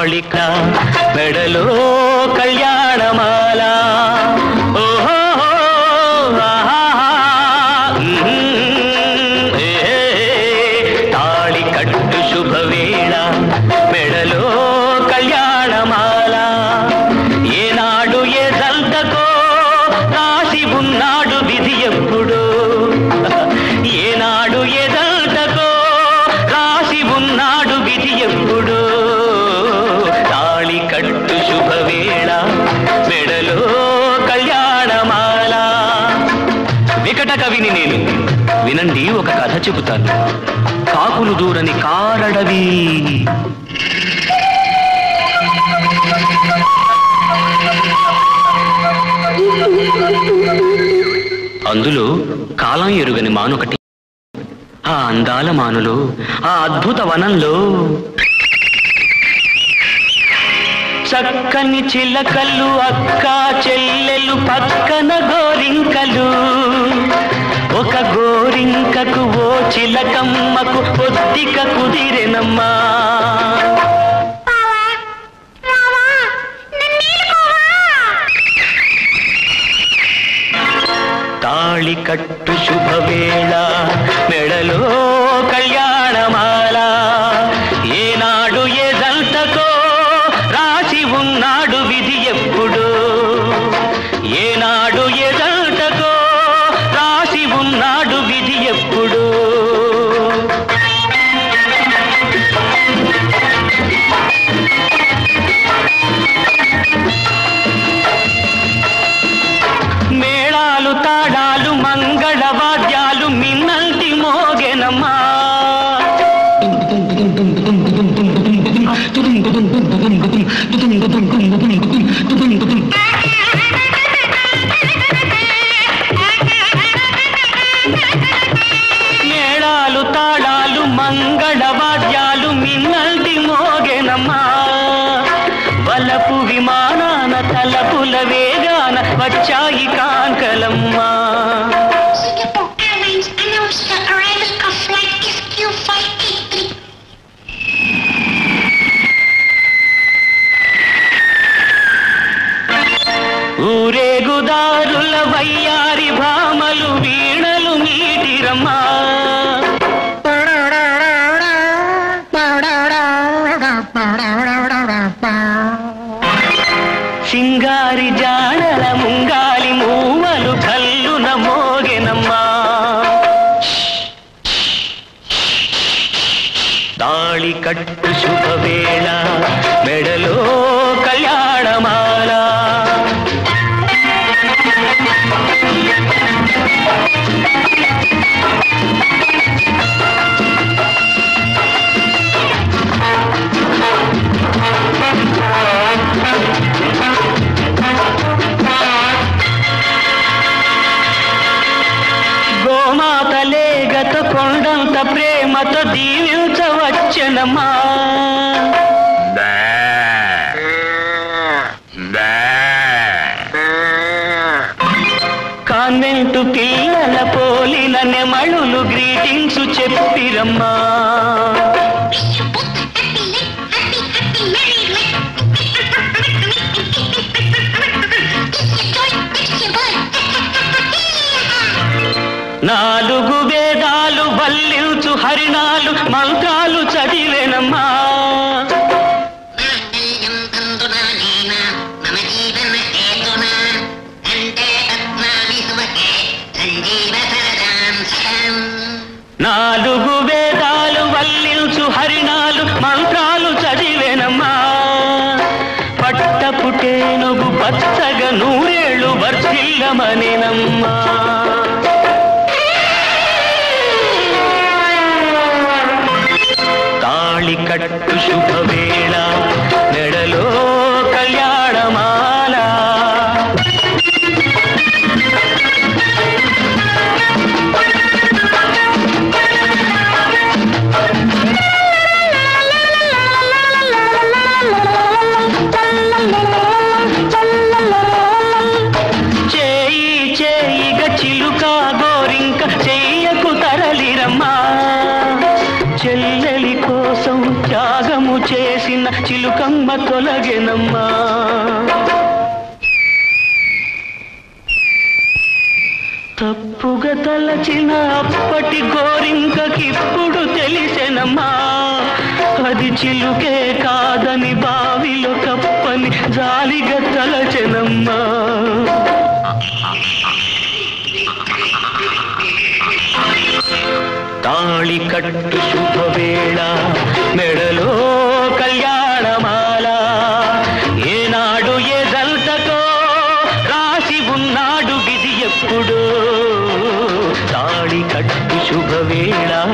తాళిక మెడలో కళ్యాణమాల ఓహో ఆహాహా, మ్మ్, ఏ, తాళి కట్టు శుభవేళ మెడలో కళ్యాణమాల ఏనాడు ఏ జంతకో రాసి ఉన్నాడు విధి ఎప్పుడు ఏనాడు ఏ జంతకో రాసి ఉన్నాడు విధి ఎప్పుడు తాళి కట్టు శుభవేళ మెడలో కళ్యాణమాల వికట కవిని నేను వినండి ఒక కథ చెబుతాను కాకులు దూరని కారడవి అందులో కాలం ఎరుగని మానొకటి ఆ అందాల మానులో ఆ అద్భుత వనంలో చక్కని చిలకలు అక్క చెల్లెలు పక్కన గోరింకలు ఒక గోరింకకు ఓ చిలకమ్మకు పొద్దిక కుదిరెనమ్మా తాళి కట్టు శుభవేళ మెడలో కళ్యాణమాల ఏనాడు ఏ జంతకో రాసి ఉన్నాడు విధి ఎప్పుడు ఏనాడు ఏ జంతకో రాసి ఉన్నాడు విధి ఎప్పుడు మేళాలు తాడాలు మంగళ వాద్యాలు మిన్నంటి మోగెనమ్మా మేళాలు తాళాలు మంగళ వాద్యాలు మిన్నల్టి మోగెనమ్మా వలపు విమానాన తలపుల వేగాన వచ్చాయి కాంకలమ్మా Singapore Airlines announced the arrival of flight SQ583. ఊరేగుదారుల వయ్యారి భామలు వీణలు మీటిరమ్మా సింగారి జానల ముంగాలి మూవలు కల్లున మోగెనమ్మా తాళి కట్టు శుభవేళ మెడలో కళ్యాణమాల గోమాతలే గత కొండంత ప్రేమతో దీవించవచ్చనమ్మా కాన్వెంటు పిల్లల పోలిన నెమళులు గ్రీటింగ్స్ చెప్పిరమ్మా Wish you both a happy life, happy, happy, merry life. Kiss your toy, kiss your boy. నాలుగు వేదాలు వల్లించు హరిణాలు మంత్రాలు చదివేనమ్మా మాంగళ్యం తంతునానేన మమ జీవన హేతునా కంఠే పద్మామి సుమకే సంజీవ సరదాం సదాం నాలుగు వేదాలు వల్లించు హరిణాలు మంత్రాలు చదివేనమ్మా పట్టపుటేనుగు పచ్చగా నూరేళ్ళు వర్ధిల్లమనేనమ్మా తాళి కట్టు శుభవేళ నెడలో కళ్యాణమాల చేయి చేయిగ చిలుక గోరింక చెయ్యకు తరలిరమ్మా చెల్లెలి కోసం త్యాగము చేసిన చిరు చిలుకమ్మ తొలగెనమ్మా తప్పుగా తలచిన అప్పటి గోరింకకిప్పుడు తెలిసెనమ్మా అది చిలుకే కాదని బావిలో కప్పని జాలిగా తలచెనమ్మా తాళి కట్టు శుభవేళ మెడలో కళ్యాణమాల ఏనాడు ఏ జల్తకో రాసి ఉన్నాడు విధి ఎప్పుడు తాళి కట్టు శుభవేళ